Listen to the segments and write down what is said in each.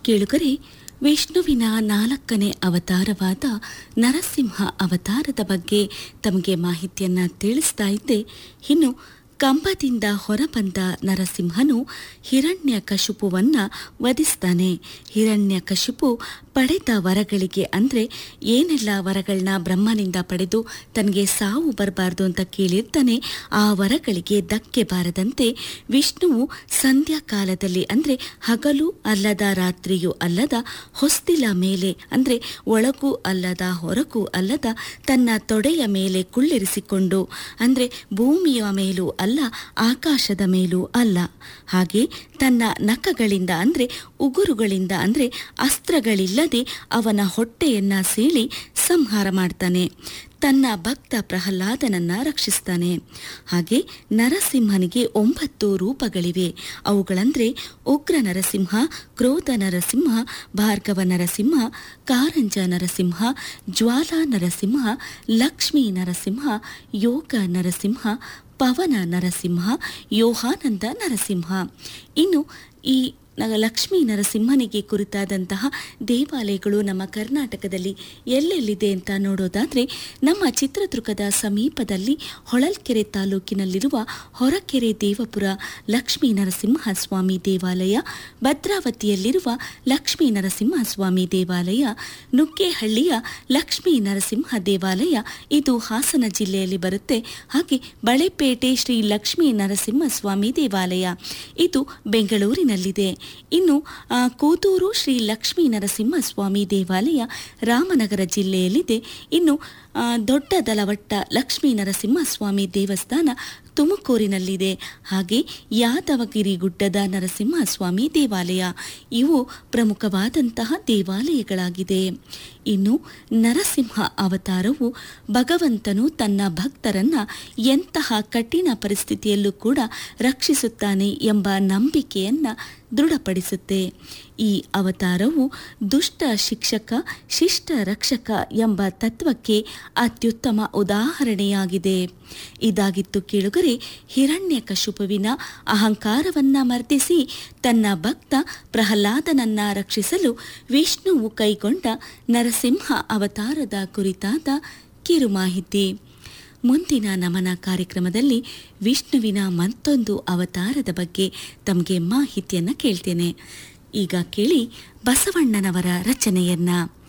ಕೇಳುಗರೆ ವಿಷ್ಣುವಿನ ನಾಲ್ಕನೇ ಅವತಾರವಾದ ನರಸಿಂಹ ಅವತಾರದ ಬಗ್ಗೆ ತಮಗೆ ಮಾಹಿತಿಯನ್ನ ತಿಳಿಸ್ತಾ ಇದ್ದೆ ಇನ್ನು ಕಂಬದಿಂದ ಹೊರಬಂದ ನರಸಿಂಹನು ಹಿರಣ್ಯ ಕಶುಪುವನ್ನ ವಧಿಸ್ತಾನೆ ಹಿರಣ್ಯ ಕಶುಪು ಪಡೆದ ವರಗಳಿಗೆ ಅಂದರೆ ಏನೆಲ್ಲ ವರಗಳನ್ನ ಬ್ರಹ್ಮನಿಂದ ಪಡೆದು ತನಗೆ ಸಾವು ಬರಬಾರ್ದು ಅಂತ ಕೇಳಿರ್ತಾನೆ ಆ ವರಗಳಿಗೆ ಧಕ್ಕೆ ಬಾರದಂತೆ ವಿಷ್ಣುವು ಸಂಧ್ಯಾ ಕಾಲದಲ್ಲಿ ಅಂದರೆ ಹಗಲು ಅಲ್ಲದ ರಾತ್ರಿಯೂ ಅಲ್ಲದ ಹೊಸ್ತಿಲ ಮೇಲೆ ಅಂದರೆ ಒಳಗೂ ಅಲ್ಲದ ಹೊರಗೂ ಅಲ್ಲದ ತನ್ನ ತೊಡೆಯ ಮೇಲೆ ಕುಳ್ಳಿರಿಸಿಕೊಂಡು ಅಂದರೆ ಭೂಮಿಯ ಮೇಲೂ ಅಲ್ಲ ಆಕಾಶದ ಮೇಲೂ ಅಲ್ಲ ಹಾಗೆ ತನ್ನ ನಖಗಳಿಂದ ಅಂದರೆ ಉಗುರುಗಳಿಂದ ಅಂದರೆ ಅಸ್ತ್ರಗಳಿಲ್ಲದೆ ಅವನ ಹೊಟ್ಟೆಯನ್ನ ಸೀಳಿ ಸಂಹಾರ ಮಾಡ್ತಾನೆ ತನ್ನ ಭಕ್ತ ಪ್ರಹ್ಲಾದನನ್ನ ರಕ್ಷಿಸ್ತಾನೆ ಹಾಗೆ ನರಸಿಂಹನಿಗೆ ಒಂಬತ್ತು ರೂಪಗಳಿವೆ ಅವುಗಳಂದ್ರೆ ಉಗ್ರ ನರಸಿಂಹ ಕ್ರೋಧ ನರಸಿಂಹ ಭಾರ್ಗವ ನರಸಿಂಹ ಕಾರಂಜ ನರಸಿಂಹ ಜ್ವಾಲಾ ನರಸಿಂಹ ಲಕ್ಷ್ಮೀ ನರಸಿಂಹ ಯೋಗ ನರಸಿಂಹ ಪವನ ನರಸಿಂಹ ಯೋಹಾನಂದ ನರಸಿಂಹ ಇನ್ನು ಈ ನ- ಲಕ್ಷ್ಮೀ ನರಸಿಂಹನಿಗೆ ಕುರಿತಾದಂತಹ ದೇವಾಲಯಗಳು ನಮ್ಮ ಕರ್ನಾಟಕದಲ್ಲಿ ಎಲ್ಲೆಲ್ಲಿದೆ ಅಂತ ನೋಡೋದಾದ್ರೆ ನಮ್ಮ ಚಿತ್ರದುರ್ಗದ ಸಮೀಪದಲ್ಲಿ ಹೊಳಲ್ಕೆರೆ ತಾಲೂಕಿನಲ್ಲಿರುವ ಹೊರಕೆರೆ ದೇವಪುರ ಲಕ್ಷ್ಮೀ ನರಸಿಂಹ ಸ್ವಾಮಿ ದೇವಾಲಯ ಭದ್ರಾವತಿಯಲ್ಲಿರುವ ಲಕ್ಷ್ಮೀ ನರಸಿಂಹ ಸ್ವಾಮಿ ದೇವಾಲಯ ನುಗ್ಗೇಹಳ್ಳಿಯ ಲಕ್ಷ್ಮೀ ನರಸಿಂಹ ದೇವಾಲಯ ಇದು ಹಾಸನ ಜಿಲ್ಲೆಯಲ್ಲಿ ಬರುತ್ತೆ ಹಾಗೆ ಬಳೆಪೇಟೆ ಶ್ರೀ ಲಕ್ಷ್ಮೀ ನರಸಿಂಹ ಸ್ವಾಮಿ ದೇವಾಲಯ ಇದು ಬೆಂಗಳೂರಿನಲ್ಲಿದೆ ಇನ್ನು ಆ, ಕೂತೂರು ಶ್ರೀ ಲಕ್ಷ್ಮೀ ನರಸಿಂಹ ಸ್ವಾಮಿ ದೇವಾಲಯ ರಾಮನಗರ ಜಿಲ್ಲೆಯಲ್ಲಿದೆ ಇನ್ನು ಆ, ದೊಡ್ಡ ದಲವಟ್ಟ ಲಕ್ಷ್ಮೀ ನರಸಿಂಹ ಸ್ವಾಮಿ ದೇವಸ್ಥಾನ ತುಮಕೂರಿನಲ್ಲಿದೆ ಹಾಗೆ ಯಾದವಗಿರಿ ಗುಡ್ಡದ ನರಸಿಂಹ ಸ್ವಾಮಿ ದೇವಾಲಯ ಇವು ಪ್ರಮುಖವಾದಂತಹ ದೇವಾಲಯಗಳಾಗಿದೆ ಇನ್ನು ನರಸಿಂಹ ಅವತಾರವು ಭಗವಂತನು ತನ್ನ ಭಕ್ತರನ್ನ ಎಂತಹ ಕಠಿಣ ಪರಿಸ್ಥಿತಿಯಲ್ಲೂ ಕೂಡ ರಕ್ಷಿಸುತ್ತಾನೆ ಎಂಬ ನಂಬಿಕೆಯನ್ನ ದೃಢಪಡಿಸುತ್ತೆ ಈ ಅವತಾರವು ದುಷ್ಟ ಶಿಕ್ಷಕ ಶಿಷ್ಟ ರಕ್ಷಕ ಎಂಬ ತತ್ವಕ್ಕೆ ಅತ್ಯುತ್ತಮ ಉದಾಹರಣೆಯಾಗಿದೆ ಇದಾಗಿತ್ತು ಕೇಳುಗರೆ ಹಿರಣ್ಯಕಶುಪುವಿನ ಅಹಂಕಾರವನ್ನ ಮರ್ದಿಸಿ ತನ್ನ ಭಕ್ತ ಪ್ರಹ್ಲಾದನನ್ನ ರಕ್ಷಿಸಲು ವಿಷ್ಣುವು ಕೈಗೊಂಡ ನರಸಿಂಹ ಅವತಾರದ ಕುರಿತಾದ ಕಿರು ಮಾಹಿತಿ ಮುಂದಿನ ನಮನ ಕಾರ್ಯಕ್ರಮದಲ್ಲಿ ವಿಷ್ಣುವಿನ ಮತ್ತೊಂದು ಅವತಾರದ ಬಗ್ಗೆ ತಮಗೆ ಮಾಹಿತಿಯನ್ನ ಕೇಳ್ತೇನೆ ಈಗ ಕೇಳಿ ಬಸವಣ್ಣನವರ ರಚನೆಯನ್ನ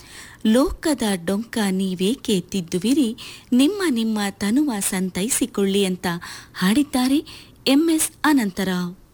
ಲೋಕದ ಡೊಂಕ ನೀವೇಕೆ ತಿದ್ದುವಿರಿ ನಿಮ್ಮ ನಿಮ್ಮ ತನುವ ಸಂತೈಸಿಕೊಳ್ಳಿ ಅಂತ ಹಾಡಿದ್ದಾರೆ ಎಂಎಸ್ ಅನಂತರಾವ್